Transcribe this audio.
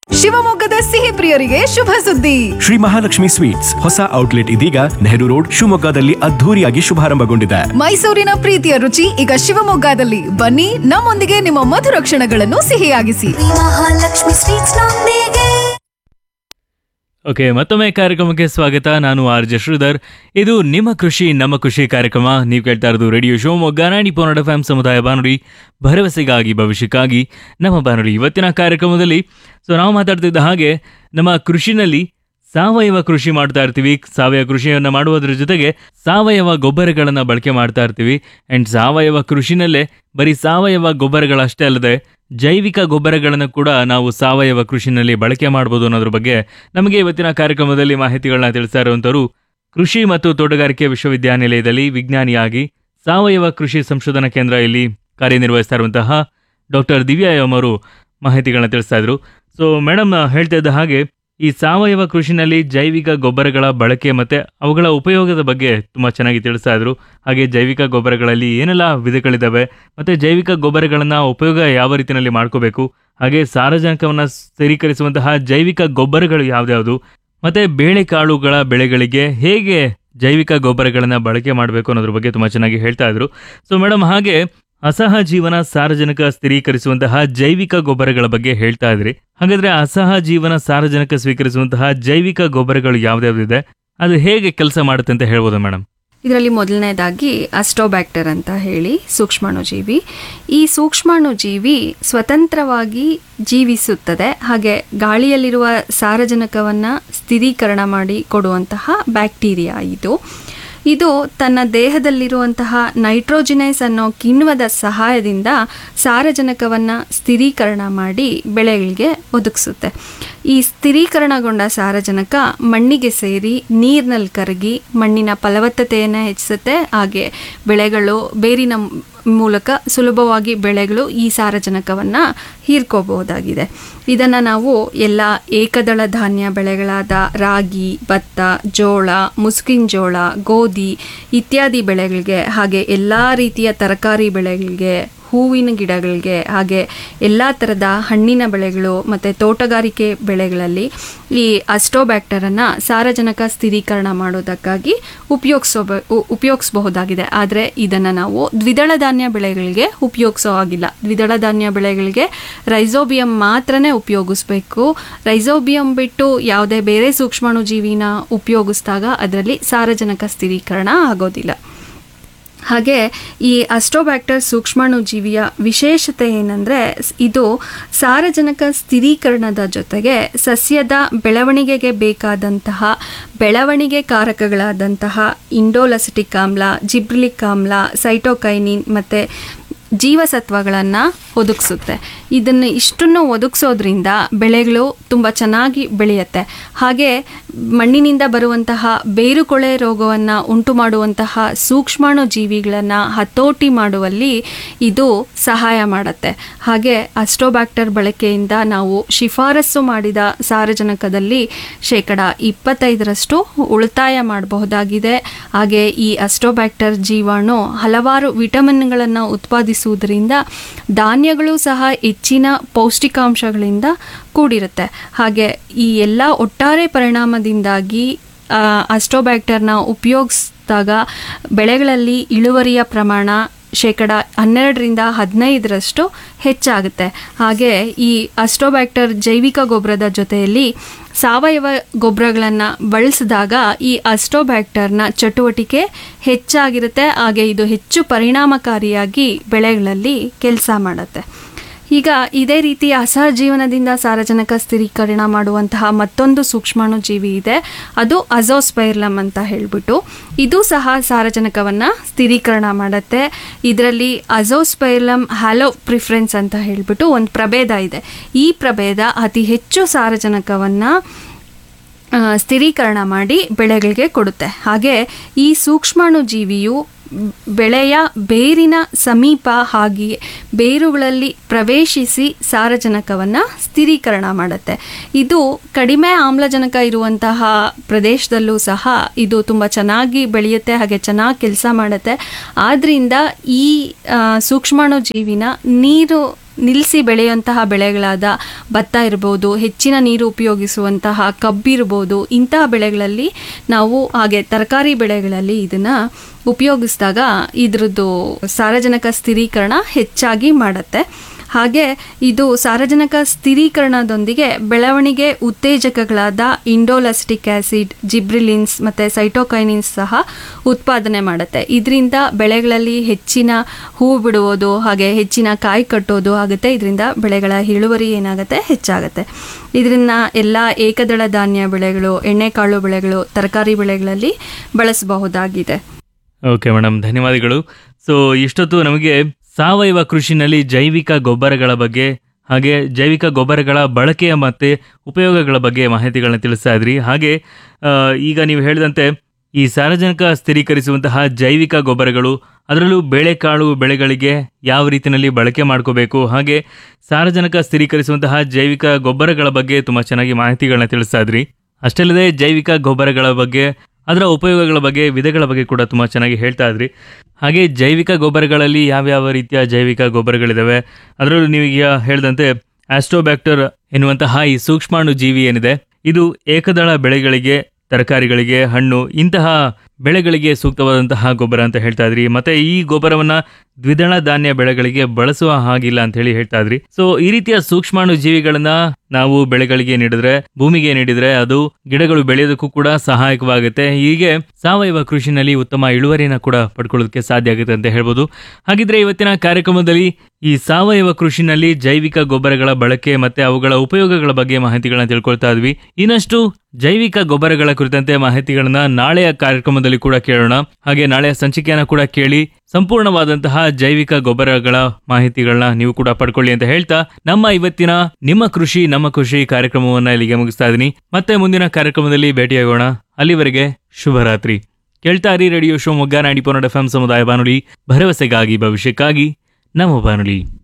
ಶಿವಮೊಗ್ಗದ ಸಿಹಿ ಪ್ರಿಯರಿಗೆ ಶುಭ ಸುದ್ದಿ ಶ್ರೀ ಮಹಾಲಕ್ಷ್ಮಿ ಸ್ವೀಟ್ಸ್ ಹೊಸ ಔಟ್ಲೆಟ್ ಇದೀಗ ನೆಹರು ರೋಡ್ ಶಿವಮೊಗ್ಗದಲ್ಲಿ ಅದ್ಧೂರಿಯಾಗಿ ಶುಭಾರಂಭಗೊಂಡಿದೆ ಮೈಸೂರಿನ ಪ್ರೀತಿಯ ರುಚಿ ಈಗ ಶಿವಮೊಗ್ಗದಲ್ಲಿ ಬನ್ನಿ ನಮ್ಮೊಂದಿಗೆ ನಿಮ್ಮ ಮಧುರ ಕ್ಷಣಗಳನ್ನು ಸಿಹಿಯಾಗಿಸಿ ಮಹಾಲಕ್ಷ್ಮಿ ಸ್ವೀಟ್ಸ್ ನೊಂದಿಗೆ ಓಕೆ ಮತ್ತೊಮ್ಮೆ ಕಾರ್ಯಕ್ರಮಕ್ಕೆ ಸ್ವಾಗತ ನಾನು ಆರ್ ಜೆ ಶ್ರೀಧರ್ ಇದು ನಿಮ್ಮ ಕೃಷಿ ನಮ್ಮ ಕೃಷಿ ಕಾರ್ಯಕ್ರಮ ನೀವು ಕೇಳ್ತಾ ಇರೋದು ರೇಡಿಯೋ ಶಿವಮೊಗ್ಗ ನಾಡಿ ಪೋನಡ ಫ್ಯಾಮ್ ಸಮುದಾಯ ಬಾನುಡಿ ಭರವಸೆಗಾಗಿ ಭವಿಷ್ಯಕ್ಕಾಗಿ ನಮ್ಮ ಬಾನುಡಿ ಇವತ್ತಿನ ಕಾರ್ಯಕ್ರಮದಲ್ಲಿ ಸೊ ನಾವು ಮಾತಾಡ್ತಿದ್ದ ಹಾಗೆ ನಮ್ಮ ಕೃಷಿನಲ್ಲಿ ಸಾವಯವ ಕೃಷಿ ಮಾಡ್ತಾ ಇರ್ತೀವಿ ಸಾವಯವ ಕೃಷಿಯನ್ನು ಮಾಡುವುದರ ಜೊತೆಗೆ ಸಾವಯವ ಗೊಬ್ಬರಗಳನ್ನು ಬಳಕೆ ಮಾಡ್ತಾ ಇರ್ತೀವಿ ಆ್ಯಂಡ್ ಸಾವಯವ ಕೃಷಿನಲ್ಲೇ ಬರೀ ಸಾವಯವ ಗೊಬ್ಬರಗಳಷ್ಟೇ ಅಲ್ಲದೆ ಜೈವಿಕ ಗೊಬ್ಬರಗಳನ್ನು ಕೂಡ ನಾವು ಸಾವಯವ ಕೃಷಿನಲ್ಲಿ ಬಳಕೆ ಮಾಡ್ಬೋದು ಅನ್ನೋದ್ರ ಬಗ್ಗೆ ನಮಗೆ ಇವತ್ತಿನ ಕಾರ್ಯಕ್ರಮದಲ್ಲಿ ಮಾಹಿತಿಗಳನ್ನ ತಿಳಿಸ್ತಾ ಇರುವಂಥವ್ರು ಕೃಷಿ ಮತ್ತು ತೋಟಗಾರಿಕೆ ವಿಶ್ವವಿದ್ಯಾನಿಲಯದಲ್ಲಿ ವಿಜ್ಞಾನಿಯಾಗಿ ಸಾವಯವ ಕೃಷಿ ಸಂಶೋಧನಾ ಕೇಂದ್ರ ಇಲ್ಲಿ ಕಾರ್ಯನಿರ್ವಹಿಸ್ತಾ ಇರುವಂತಹ ಡಾಕ್ಟರ್ ದಿವ್ಯಾ ಎಂ ಅವರು ಮಾಹಿತಿಗಳನ್ನ ತಿಳಿಸ್ತಾ ಇದ್ರು ಸೊ ಮೇಡಮ್ ಹೇಳ್ತಾ ಇದ್ದ ಹಾಗೆ ಈ ಸಾವಯವ ಕೃಷಿನಲ್ಲಿ ಜೈವಿಕ ಗೊಬ್ಬರಗಳ ಬಳಕೆ ಮತ್ತೆ ಅವುಗಳ ಉಪಯೋಗದ ಬಗ್ಗೆ ತುಂಬ ಚೆನ್ನಾಗಿ ತಿಳಿಸ್ತಾ ಇದ್ರು ಹಾಗೆ ಜೈವಿಕ ಗೊಬ್ಬರಗಳಲ್ಲಿ ಏನೆಲ್ಲ ವಿಧಗಳಿದ್ದಾವೆ ಮತ್ತೆ ಜೈವಿಕ ಗೊಬ್ಬರಗಳನ್ನು ಉಪಯೋಗ ಯಾವ ರೀತಿಯಲ್ಲಿ ಮಾಡ್ಕೋಬೇಕು ಹಾಗೆ ಸಾರಜನಕವನ್ನು ಸ್ಥಿರೀಕರಿಸುವಂತಹ ಜೈವಿಕ ಗೊಬ್ಬರಗಳು ಯಾವ್ದ್ಯಾವುದು ಮತ್ತೆ ಬೇಳೆಕಾಳುಗಳ ಬೆಳೆಗಳಿಗೆ ಹೇಗೆ ಜೈವಿಕ ಗೊಬ್ಬರಗಳನ್ನು ಬಳಕೆ ಮಾಡಬೇಕು ಅನ್ನೋದ್ರ ಬಗ್ಗೆ ತುಂಬ ಚೆನ್ನಾಗಿ ಹೇಳ್ತಾ ಇದ್ರು ಸೊ ಮೇಡಮ್ ಹಾಗೆ ಅಸಹ ಜೀವನ ಸಾರಜನಕ ಸ್ಥಿರೀಕರಿಸುವಂತಹ ಜೈವಿಕ ಗೊಬ್ಬರಗಳ ಬಗ್ಗೆ ಹೇಳ್ತಾ ಇದ್ರಿ ಹಾಗಾದ್ರೆ ಅಸಹ ಜೀವನ ಸಾರಜನಕ ಸ್ವೀಕರಿಸುವಂತಹ ಜೈವಿಕ ಗೊಬ್ಬರಗಳು ಯಾವ್ದ್ಯಾವ್ದಿದೆ ಅದು ಹೇಗೆ ಕೆಲಸ ಮಾಡುತ್ತೆ ಅಂತ ಹೇಳ್ಬೋದಾ ಮೇಡಮ್ ಇದರಲ್ಲಿ ಮೊದಲನೇದಾಗಿ ಅಸ್ಟೋಬ್ಯಾಕ್ಟರ್ ಅಂತ ಹೇಳಿ ಸೂಕ್ಷ್ಮಾಣುಜೀವಿ ಈ ಸೂಕ್ಷ್ಮಾಣುಜೀವಿ ಸ್ವತಂತ್ರವಾಗಿ ಜೀವಿಸುತ್ತದೆ ಹಾಗೆ ಗಾಳಿಯಲ್ಲಿರುವ ಸಾರಜನಕವನ್ನು ಸ್ಥಿರೀಕರಣ ಮಾಡಿ ಕೊಡುವಂತಹ ಬ್ಯಾಕ್ಟೀರಿಯಾ ಇದು ಇದು ತನ್ನ ದೇಹದಲ್ಲಿರುವಂತಹ ನೈಟ್ರೋಜಿನೈಸ್ ಅನ್ನೋ ಕಿಣ್ವದ ಸಹಾಯದಿಂದ ಸಾರಜನಕವನ್ನು ಸ್ಥಿರೀಕರಣ ಮಾಡಿ ಬೆಳೆಗಳಿಗೆ ಒದಗಿಸುತ್ತೆ ಈ ಸ್ಥಿರೀಕರಣಗೊಂಡ ಸಾರಜನಕ ಮಣ್ಣಿಗೆ ಸೇರಿ ನೀರಿನಲ್ಲಿ ಕರಗಿ ಮಣ್ಣಿನ ಫಲವತ್ತತೆಯನ್ನು ಹೆಚ್ಚಿಸುತ್ತೆ ಹಾಗೆ ಬೆಳೆಗಳು ಬೇರಿನ ಮೂಲಕ ಸುಲಭವಾಗಿ ಬೆಳೆಗಳು ಈ ಸಾರಜನಕವನ್ನು ಹೀರ್ಕೋಬಹುದಾಗಿದೆ ಇದನ್ನು ನಾವು ಎಲ್ಲ ಏಕದಳ ಧಾನ್ಯ ಬೆಳೆಗಳಾದ ರಾಗಿ ಭತ್ತ ಜೋಳ ಮುಸ್ಕಿನ ಜೋಳ ಗೋಧಿ ಇತ್ಯಾದಿ ಬೆಳೆಗಳಿಗೆ ಹಾಗೆ ಎಲ್ಲ ರೀತಿಯ ತರಕಾರಿ ಬೆಳೆಗಳಿಗೆ ಹೂವಿನ ಗಿಡಗಳಿಗೆ ಹಾಗೆ ಎಲ್ಲ ಥರದ ಹಣ್ಣಿನ ಬೆಳೆಗಳು ಮತ್ತು ತೋಟಗಾರಿಕೆ ಬೆಳೆಗಳಲ್ಲಿ ಈ ಅಸ್ಟೋಬ್ಯಾಕ್ಟರನ್ನು ಸಾರಜನಕ ಸ್ಥಿರೀಕರಣ ಮಾಡೋದಕ್ಕಾಗಿ ಉಪಯೋಗಿಸೋ ಉಪಯೋಗಿಸಬಹುದಾಗಿದೆ ಆದರೆ ಇದನ್ನು ನಾವು ದ್ವಿದಳ ಧಾನ್ಯ ಬೆಳೆಗಳಿಗೆ ಉಪಯೋಗಿಸೋ ಹಾಗಿಲ್ಲ ದ್ವಿದಳ ಧಾನ್ಯ ಬೆಳೆಗಳಿಗೆ ರೈಸೋಬಿಯಂ ಮಾತ್ರನೇ ಉಪಯೋಗಿಸ್ಬೇಕು ರೈಸೋಬಿಯಂ ಬಿಟ್ಟು ಯಾವುದೇ ಬೇರೆ ಸೂಕ್ಷ್ಮಾಣುಜೀವಿನ ಉಪಯೋಗಿಸಿದಾಗ ಅದರಲ್ಲಿ ಸಾರಜನಕ ಸ್ಥಿರೀಕರಣ ಆಗೋದಿಲ್ಲ ಹಾಗೆ ಈ ಅಸ್ಟೋಬ್ಯಾಕ್ಟರ್ ಸೂಕ್ಷ್ಮಾಣುಜೀವಿಯ ವಿಶೇಷತೆ ಏನಂದರೆ ಇದು ಸಾರಜನಕ ಸ್ಥಿರೀಕರಣದ ಜೊತೆಗೆ ಸಸ್ಯದ ಬೆಳವಣಿಗೆಗೆ ಬೇಕಾದಂತಹ ಬೆಳವಣಿಗೆ ಕಾರಕಗಳಾದಂತಹ ಇಂಡೋಲಸಿಟಿಕ್ ಆಮ್ಲ ಜಿಬ್ರಿಲಿಕ್ ಆಮ್ಲ ಸೈಟೋಕೈನಿನ್ ಮತ್ತು ಜೀವಸತ್ವಗಳನ್ನು ಒದಗಿಸುತ್ತೆ ಇದನ್ನು ಇಷ್ಟನ್ನು ಒದಗಿಸೋದ್ರಿಂದ ಬೆಳೆಗಳು ತುಂಬ ಚೆನ್ನಾಗಿ ಬೆಳೆಯುತ್ತೆ ಹಾಗೆ ಮಣ್ಣಿನಿಂದ ಬರುವಂತಹ ಬೇರುಕೊಳೆ ರೋಗವನ್ನು ಉಂಟು ಮಾಡುವಂತಹ ಸೂಕ್ಷ್ಮಾಣು ಜೀವಿಗಳನ್ನು ಹತೋಟಿ ಮಾಡುವಲ್ಲಿ ಇದು ಸಹಾಯ ಮಾಡುತ್ತೆ ಹಾಗೆ ಅಸ್ಟೋಬ್ಯಾಕ್ಟರ್ ಬಳಕೆಯಿಂದ ನಾವು ಶಿಫಾರಸು ಮಾಡಿದ ಸಾರಜನಕದಲ್ಲಿ ಶೇಕಡ ಇಪ್ಪತ್ತೈದರಷ್ಟು ಉಳಿತಾಯ ಮಾಡಬಹುದಾಗಿದೆ ಹಾಗೆ ಈ ಅಸ್ಟೋಬ್ಯಾಕ್ಟರ್ ಜೀವಾಣು ಹಲವಾರು ವಿಟಮಿನ್ಗಳನ್ನು ಉತ್ಪಾದಿಸುವುದರಿಂದ ಧಾನ್ಯಗಳು ಸಹ ಹೆಚ್ಚಿನ ಪೌಷ್ಟಿಕಾಂಶಗಳಿಂದ ಕೂಡಿರುತ್ತೆ ಹಾಗೆ ಈ ಎಲ್ಲ ಒಟ್ಟಾರೆ ಪರಿಣಾಮದಿಂದಾಗಿ ಆ, ಅಸ್ಟೋಬ್ಯಾಕ್ಟರ್ನ ಉಪಯೋಗಿಸಿದಾಗ ಬೆಳೆಗಳಲ್ಲಿ ಇಳುವರಿಯ ಪ್ರಮಾಣ ಶೇಕಡ ಹನ್ನೆರಡರಿಂದ ಹದಿನೈದರಷ್ಟು ಹೆಚ್ಚಾಗುತ್ತೆ ಹಾಗೆ ಈ ಅಸ್ಟೋಬ್ಯಾಕ್ಟರ್ ಜೈವಿಕ ಗೊಬ್ಬರದ ಜೊತೆಯಲ್ಲಿ ಸಾವಯವ ಗೊಬ್ಬರಗಳನ್ನು ಬಳಸಿದಾಗ ಈ ಅಸ್ಟೋಬ್ಯಾಕ್ಟರ್ನ ಚಟುವಟಿಕೆ ಹೆಚ್ಚಾಗಿರುತ್ತೆ ಹಾಗೆ ಇದು ಹೆಚ್ಚು ಪರಿಣಾಮಕಾರಿಯಾಗಿ ಬೆಳೆಗಳಲ್ಲಿ ಕೆಲಸ ಮಾಡುತ್ತೆ ಈಗ ಇದೇ ರೀತಿ ಅಸಹಜೀವನದಿಂದ ಸಾರಜನಕ ಸ್ಥಿರೀಕರಣ ಮಾಡುವಂತಹ ಮತ್ತೊಂದು ಸೂಕ್ಷ್ಮಾಣು ಜೀವಿ ಇದೆ ಅದು ಅಜೋಸ್ಪೈರ್ಲಮ್ ಅಂತ ಹೇಳ್ಬಿಟ್ಟು ಇದು ಸಹ ಸಾರಜನಕವನ್ನು ಸ್ಥಿರೀಕರಣ ಮಾಡುತ್ತೆ ಇದರಲ್ಲಿ ಅಜೋಸ್ಪೈರ್ಲಮ್ ಹ್ಯಾಲೋ ಪ್ರಿಫರೆನ್ಸ್ ಅಂತ ಹೇಳ್ಬಿಟ್ಟು ಒಂದು ಪ್ರಭೇದ ಇದೆ ಈ ಪ್ರಭೇದ ಅತಿ ಹೆಚ್ಚು ಸಾರಜನಕವನ್ನು ಆ, ಸ್ಥಿರೀಕರಣ ಮಾಡಿ ಬೆಳೆಗಳಿಗೆ ಕೊಡುತ್ತೆ ಹಾಗೆ ಈ ಸೂಕ್ಷ್ಮಾಣು ಜೀವಿಯು ಬೆಳೆಯ ಬೇರಿನ ಸಮೀಪ ಹಾಗೆಯೇ ಬೇರುಗಳಲ್ಲಿ ಪ್ರವೇಶಿಸಿ ಸಾರಜನಕವನ್ನು ಸ್ಥಿರೀಕರಣ ಮಾಡುತ್ತೆ ಇದು ಕಡಿಮೆ ಆಮ್ಲಜನಕ ಇರುವಂತಹ ಪ್ರದೇಶದಲ್ಲೂ ಸಹ ಇದು ತುಂಬ ಚೆನ್ನಾಗಿ ಬೆಳೆಯುತ್ತೆ ಹಾಗೆ ಚೆನ್ನಾಗಿ ಕೆಲಸ ಮಾಡುತ್ತೆ ಆದ್ದರಿಂದ ಈ ಆ, ಸೂಕ್ಷ್ಮಾಣು ಜೀವಿನ ನೀರು ನಿಲ್ಲಿಸಿ ಬೆಳೆಯುವಂತಹ ಬೆಳೆಗಳಾದ ಭತ್ತ ಇರ್ಬೋದು ಹೆಚ್ಚಿನ ನೀರು ಉಪಯೋಗಿಸುವಂತಹ ಕಬ್ಬಿರ್ಬೋದು ಇಂತಹ ಬೆಳೆಗಳಲ್ಲಿ ನಾವು ಹಾಗೆ ತರಕಾರಿ ಬೆಳೆಗಳಲ್ಲಿ ಇದನ್ನು ಉಪಯೋಗಿಸಿದಾಗ ಇದ್ರದ್ದು ಸಾರಜನಕ ಸ್ಥಿರೀಕರಣ ಹೆಚ್ಚಾಗಿ ಮಾಡುತ್ತೆ ಹಾಗೆ ಇದು ಸಾರಜನಕ ಸ್ಥಿರೀಕರಣದೊಂದಿಗೆ ಬೆಳವಣಿಗೆ ಉತ್ತೇಜಕಗಳಾದ ಇಂಡೋಲಸ್ಟಿಕ್ ಆಸಿಡ್ ಜಿಬ್ರಿಲಿನ್ಸ್ ಮತ್ತು ಸೈಟೋಕೈನಿನ್ಸ್ ಸಹ ಉತ್ಪಾದನೆ ಮಾಡುತ್ತೆ ಇದರಿಂದ ಬೆಳೆಗಳಲ್ಲಿ ಹೆಚ್ಚಿನ ಹೂ ಬಿಡುವುದು ಹಾಗೆ ಹೆಚ್ಚಿನ ಕಾಯಿ ಕಟ್ಟೋದು ಆಗುತ್ತೆ ಇದರಿಂದ ಬೆಳೆಗಳ ಇಳುವರಿ ಏನಾಗುತ್ತೆ ಹೆಚ್ಚಾಗುತ್ತೆ ಇದರಿಂದ ಎಲ್ಲ ಏಕದಳ ಧಾನ್ಯ ಬೆಳೆಗಳು ಎಣ್ಣೆಕಾಳು ಬೆಳೆಗಳು ತರಕಾರಿ ಬೆಳೆಗಳಲ್ಲಿ ಬಳಸಬಹುದಾಗಿದೆ ಓಕೆ ಮೇಡಮ್ ಧನ್ಯವಾದಗಳು ಸೊ ಇಷ್ಟೊತ್ತು ನಮಗೆ ಸಾವಯವ ಕೃಷಿನಲ್ಲಿ ಜೈವಿಕ ಗೊಬ್ಬರಗಳ ಬಗ್ಗೆ ಹಾಗೆ ಜೈವಿಕ ಗೊಬ್ಬರಗಳ ಬಳಕೆಯ ಮತ್ತು ಉಪಯೋಗಗಳ ಬಗ್ಗೆ ಮಾಹಿತಿಗಳನ್ನ ತಿಳಿಸ್ತಾ ಇದ್ರಿ ಹಾಗೆ ಆ, ಈಗ ನೀವು ಹೇಳಿದಂತೆ ಈ ಸಾರಜನಕ ಸ್ಥಿರೀಕರಿಸುವಂತಹ ಜೈವಿಕ ಗೊಬ್ಬರಗಳು ಅದರಲ್ಲೂ ಬೇಳೆಕಾಳು ಬೆಳೆಗಳಿಗೆ ಯಾವ ರೀತಿಯಲ್ಲಿ ಬಳಕೆ ಮಾಡ್ಕೋಬೇಕು ಹಾಗೆ ಸಾರಜನಕ ಸ್ಥಿರೀಕರಿಸುವಂತಹ ಜೈವಿಕ ಗೊಬ್ಬರಗಳ ಬಗ್ಗೆ ತುಂಬ ಚೆನ್ನಾಗಿ ಮಾಹಿತಿಗಳನ್ನ ತಿಳಿಸ್ತಾ ಇದ್ರಿ ಅಷ್ಟಲ್ಲದೆ ಜೈವಿಕ ಗೊಬ್ಬರಗಳ ಬಗ್ಗೆ ಅದರ ಉಪಯೋಗಗಳ ಬಗ್ಗೆ ವಿಧಗಳ ಬಗ್ಗೆ ಕೂಡ ತುಂಬ ಚೆನ್ನಾಗಿ ಹೇಳ್ತಾ ಇದ್ರಿ ಹಾಗೆ ಜೈವಿಕ ಗೊಬ್ಬರಗಳಲ್ಲಿ ಯಾವ್ಯಾವ ರೀತಿಯ ಜೈವಿಕ ಗೊಬ್ಬರಗಳಿದಾವೆ ಅದರಲ್ಲೂ ನೀವೀಗ ಹೇಳಿದಂತೆ ಆಸ್ಟ್ರೋಬ್ಯಾಕ್ಟರ್ ಎನ್ನುವಂತಹ ಈ ಸೂಕ್ಷ್ಮಾಣು ಜೀವಿ ಏನಿದೆ ಇದು ಏಕದಳ ಬೆಳೆಗಳಿಗೆ ತರಕಾರಿಗಳಿಗೆ ಹಣ್ಣು ಇಂತಹ ಬೆಳೆಗಳಿಗೆ ಸೂಕ್ತವಾದಂತಹ ಗೊಬ್ಬರ ಅಂತ ಹೇಳ್ತಾ ಇದ್ರಿ ಮತ್ತೆ ಈ ಗೊಬ್ಬರವನ್ನ ದ್ವಿದಳ ಧಾನ್ಯ ಬೆಳೆಗಳಿಗೆ ಬಳಸುವ ಹಾಗಿಲ್ಲ ಅಂತ ಹೇಳಿ ಹೇಳ್ತಾ ಇದ್ರಿ ಸೊ ಈ ರೀತಿಯ ಸೂಕ್ಷ್ಮಾಣು ಜೀವಿಗಳನ್ನ ನಾವು ಬೆಳೆಗಳಿಗೆ ನೀಡಿದ್ರೆ ಭೂಮಿಗೆ ನೀಡಿದ್ರೆ ಅದು ಗಿಡಗಳು ಬೆಳೆಯೋದಕ್ಕೂ ಕೂಡ ಸಹಾಯಕವಾಗುತ್ತೆ ಹೀಗೆ ಸಾವಯವ ಕೃಷಿನಲ್ಲಿ ಉತ್ತಮ ಇಳುವರಿನ ಕೂಡ ಪಡ್ಕೊಳ್ಳೋದಕ್ಕೆ ಸಾಧ್ಯ ಆಗುತ್ತೆ ಅಂತ ಹೇಳ್ಬೋದು ಹಾಗಿದ್ರೆ ಇವತ್ತಿನ ಕಾರ್ಯಕ್ರಮದಲ್ಲಿ ಈ ಸಾವಯವ ಕೃಷಿನಲ್ಲಿ ಜೈವಿಕ ಗೊಬ್ಬರಗಳ ಬಳಕೆ ಮತ್ತೆ ಅವುಗಳ ಉಪಯೋಗಗಳ ಬಗ್ಗೆ ಮಾಹಿತಿಗಳನ್ನ ತಿಳ್ಕೊಳ್ತಾ ಇದ್ವಿ ಇನ್ನಷ್ಟು ಜೈವಿಕ ಗೊಬ್ಬರಗಳ ಕುರಿತಂತೆ ಮಾಹಿತಿಗಳನ್ನ ನಾಳೆಯ ಕಾರ್ಯಕ್ರಮದಲ್ಲಿ ಕೂಡ ಕೇಳೋಣ ಹಾಗೆ ನಾಳೆಯ ಸಂಚಿಕೆಯನ್ನ ಕೂಡ ಕೇಳಿ ಸಂಪೂರ್ಣವಾದಂತಹ ಜೈವಿಕ ಗೊಬ್ಬರಗಳ ಮಾಹಿತಿಗಳನ್ನ ನೀವು ಕೂಡ ಪಡ್ಕೊಳ್ಳಿ ಅಂತ ಹೇಳ್ತಾ ನಮ್ಮ ಇವತ್ತಿನ ನಿಮ್ಮ ಕೃಷಿ ನಮ್ಮ ಕೃಷಿ ಕಾರ್ಯಕ್ರಮವನ್ನ ಇಲ್ಲಿಗೆ ಮುಗಿಸ್ತಾ ಇದೀನಿ ಮತ್ತೆ ಮುಂದಿನ ಕಾರ್ಯಕ್ರಮದಲ್ಲಿ ಭೇಟಿಯಾಗೋಣ ಅಲ್ಲಿವರೆಗೆ ಶುಭರಾತ್ರಿ ಕೇಳ್ತಾ ಇರಿ ರೇಡಿಯೋ ಶಿವಮೊಗ್ಗ ನಾಡಿ ಪೊನ್ನಡ ಎಫ್ ಸಮುದಾಯ ಬಾನುಲಿ ಭರವಸೆಗಾಗಿ ಭವಿಷ್ಯಕ್ಕಾಗಿ ನಮ್ಮ ಬಾನುಲಿ